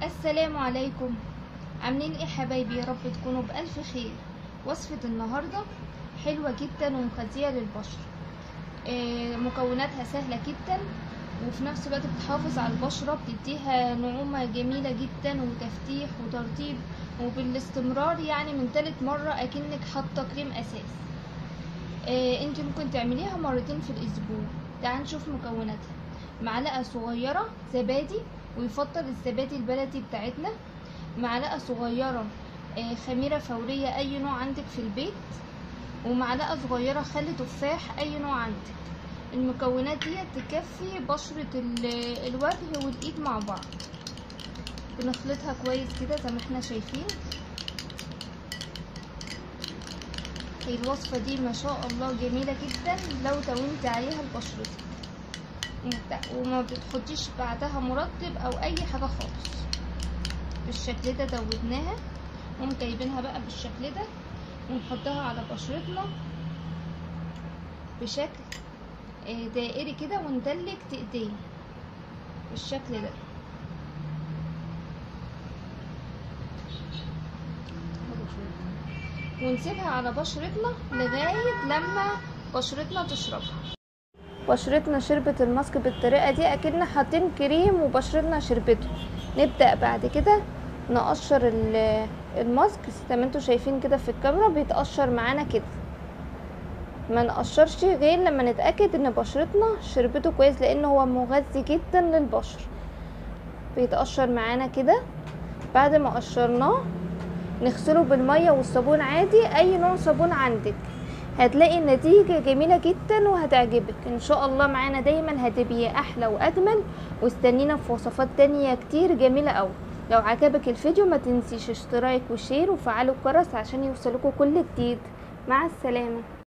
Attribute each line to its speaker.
Speaker 1: السلام عليكم عاملين ايه حبايبي يا رب تكونوا بألف خير وصفة النهاردة حلوة جدا ومغذية للبشرة آه، مكوناتها سهلة جدا وفي نفس الوقت بتحافظ على البشرة بتديها نعومة جميلة جدا وتفتيح وترطيب وبالاستمرار يعني من تالت مرة اكنك حاطة كريم اساس آه، انت ممكن تعمليها مرتين في الاسبوع تعال نشوف مكوناتها معلقة صغيرة زبادي ويفضل الزبادي البلدي بتاعتنا معلقة صغيرة آه، خميرة فورية أي نوع عندك في البيت ومعلقة صغيرة خل تفاح أي نوع عندك المكونات دي تكفي بشرة ال- الوجه والإيد مع بعض بنخلطها كويس كده زي ما احنا شايفين الوصفة دي ما شاء الله جميلة جدا لو دونت عليها لبشرتك ومت- وما بتحطيش بعدها مرطب او اي حاجة خالص بالشكل ده دوبناها نقوم جايبينها بقى بالشكل ده ونحطها على بشرتنا بشكل آه، دائري كده وندلك تقديه بالشكل ده ونسيبها على بشرتنا لغاية لما بشرتنا تشربها بشرتنا شربت الماسك بالطريقة دي اكننا حاطين كريم وبشرتنا شربته نبدأ بعد كده نقشر ال- الماسك زي ما انتوا شايفين كده في الكاميرا بيتقشر معانا كده ما نقشرش غير لما نتأكد ان بشرتنا شربته كويس لان هو مغذي جدا للبشر بيتقشر معانا كده بعد ما قشرناه نغسله بالمية والصابون عادي اي نوع صابون عندك هتلاقي النتيجة جميلة جدا وهتعجبك ان شاء الله معانا دايما هتبقي احلى واجمل واستنينا في وصفات تانية كتير جميلة اوي لو عجبك الفيديو ما تنسيش اشتراك وشير وفعلوا الجرس عشان يوصلكوا كل جديد مع السلامة